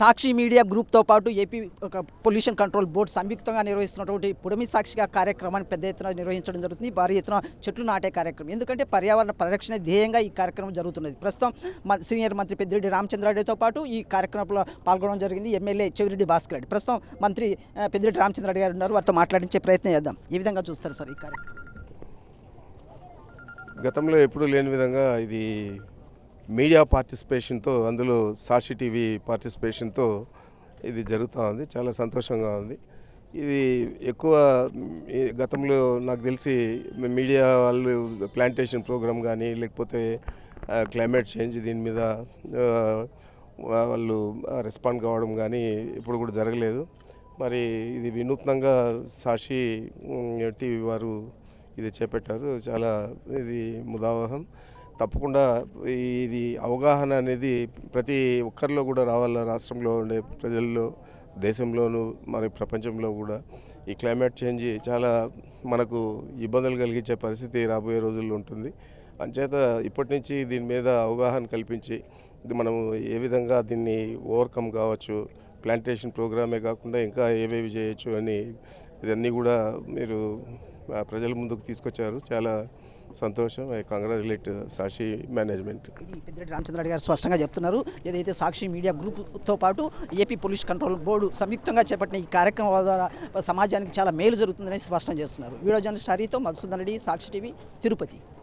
సాక్షి media గ్రూప్తో పాటు AP ఒక pollution control board సంయుక్తంగా నిర్వహిస్తున్నటువంటి పుడమి సాక్షిగా కార్యక్రమాన్ని పెద్ద ఎత్తున నిర్వహించడం జరుగుతుంది భారీ ఎత్తున చెట్లు నాటే కార్యక్రమం ఎందుకంటే పర్యావరణ పరిరక్షణ ధ్యేయంగా ఈ కార్యక్రమం జరుగుతున్నది ప్రస్తుతం మ- సీనియర్ మంత్రి పెద్దిరెడ్డి రామచంద్రారెడ్డితో పాటు ఈ కార్యక్రమంలో పాల్గొనడం జరిగింది ఎమ్మెల్యే చెవిరెడ్డి భాస్కర్ రెడ్డి ప్రస్తుతం మంత్రి ఆ, పెద్దిరెడ్డి రామచంద్రారెడ్డి గారు ఉన్నారు వారితో మాట్లాడించే ప్రయత్నం చేద్దాం ఈ విధంగా చూస్తారు సార్ ఈ కార్యక్రమం గతంలో ఎప్పుడూ లేని విధంగా ఇది మీడియా పార్టిసిపేషన్తో అందులో సాక్షి టీవీ పార్టిసిపేషన్తో ఇది జరుగుతూ ఉంది చాలా సంతోషంగా ఉంది ఇది ఎక్కువ మ్, ఈ గతంలో నాకు తెలిసి మీడియా వాళ్ళు ప్లాంటేషన్ ప్రోగ్రామ్ కానీ లేకపోతే క్లైమేట్ చేంజ్ దీని మీద ఆ, వాళ్ళు రెస్పాండ్ కావడం కానీ ఇప్పుడు కూడా జరగలేదు మరి ఇది వినూత్నంగా సాక్షి మ్, టీవీ వారు ఇది చేపట్టారు చాలా ఇది ముదావహం తప్పకుండా ఇది అవగాహన అనేది ప్రతి ఒక్కరిలో కూడా రావాల రాష్ట్రంలో ఉండే ప్రజల్లో దేశంలోనూ మరి ప్రపంచంలో కూడా ఈ క్లైమేట్ చేంజ్ చాలా మనకు ఇబ్బందులు కలిగించే పరిస్థితి రాబోయే రోజుల్లో ఉంటుంది అంచేత ఇప్పటి నుంచి దీని మీద అవగాహన కల్పించి ఇది మనం ఏ విధంగా దీన్ని ఓవర్కమ్ కావచ్చు ప్లాంటేషన్ ప్రోగ్రామే కాకుండా ఇంకా ఏవేవి చేయొచ్చు అని ఇవన్నీ కూడా మీరు ఆ, ప్రజల ముందుకు తీసుకొచ్చారు చాలా సంతోషం ఐ కంగ్రాచులేట్ సాక్షి మేనేజ్మెంట్ ఇది పెద్దిరెడ్డి రామచంద్రారెడ్డి గారు స్పష్టంగా చెప్తున్నారు ఏదైతే సాక్షి మీడియా గ్రూప్తో పాటు ఏపీ పొల్యూషన్ కంట్రోల్ బోర్డు సంయుక్తంగా చేపట్టిన ఈ కార్యక్రమం ద్వారా సమాజానికి చాలా మేలు జరుగుతుందని స్పష్టం చేస్తున్నారు వీడియో జర్నలిస్ట్ హరితో మధుసూదన్ రెడ్డి సాక్షి టీవీ తిరుపతి